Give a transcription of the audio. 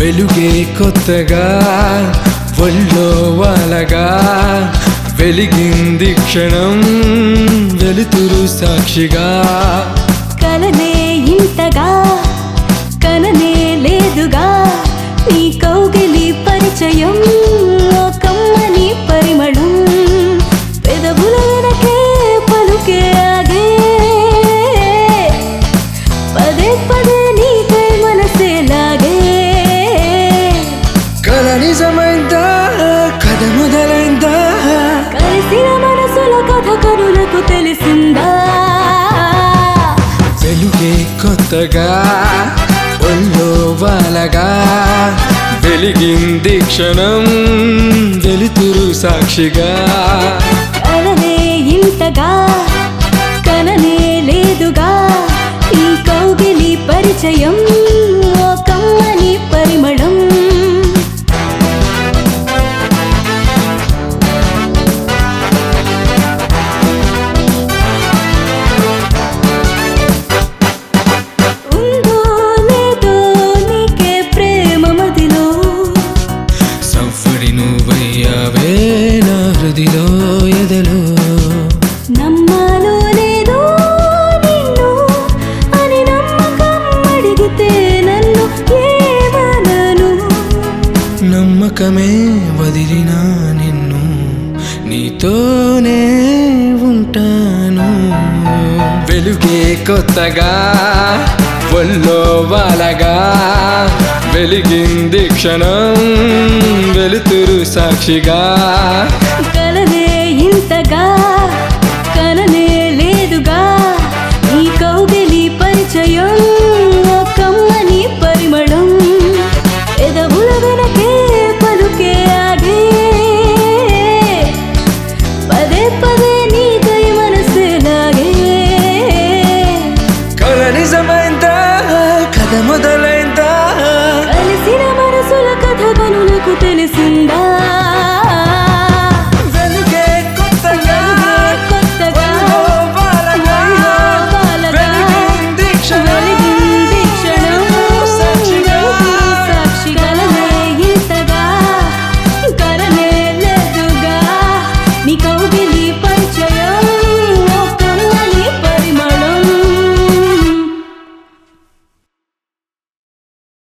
వెలుగే కొత్తగా ఒళ్ళో వాలగా వెలిగింది క్షణం వెలుతురు సాక్షిగా కలనే ఇంతగా కననే లేదుగా నీ కౌగిలి పరిచయం ఓ కమ్మని పరిమళం పెదవుల వెనకే పలుకే ఆగే పదే పదే నీకై మనసే లాగే కల నిజమైందా కథ మొదలైందా కలిసిన మనసుల కథ కనులకు తెలిసిందా వెలుగే కొత్తగా ఒళ్ళో వాలగా వెలిగింది క్షణం వెలుతురు సాక్షిగా కలనే ఇంతగా కననే లేదుగా ఈ కౌగిలి పరిచయం ఓ కమ్మని పరిమళం ఉందో లేదో నీకే ప్రేమ మదిలో సవ్వడి నువ్వయ్యావే నా హృదిలో ఎదలో నమ్మాలో లేదో నిన్ను అని నమ్మకం అడిగితే నన్ను ఏమనను నమ్మకమే వదిలినా నిన్ను నీతోనే ఉంటాను వెలుగే కొత్తగా ఒళ్ళో వాలగా వెలిగింది క్షణం వెలుతురు సాక్షిగా కలనే ఇంతగా కననే లేదుగా ఈ కౌగిలి పరిచయం ఓ కమ్మని పరిమళం ఎదవుల వెనకే పలుకే ఆగే పదే పదే నీకై మనసే లాగే కల నిజమైందా కథ మొదలై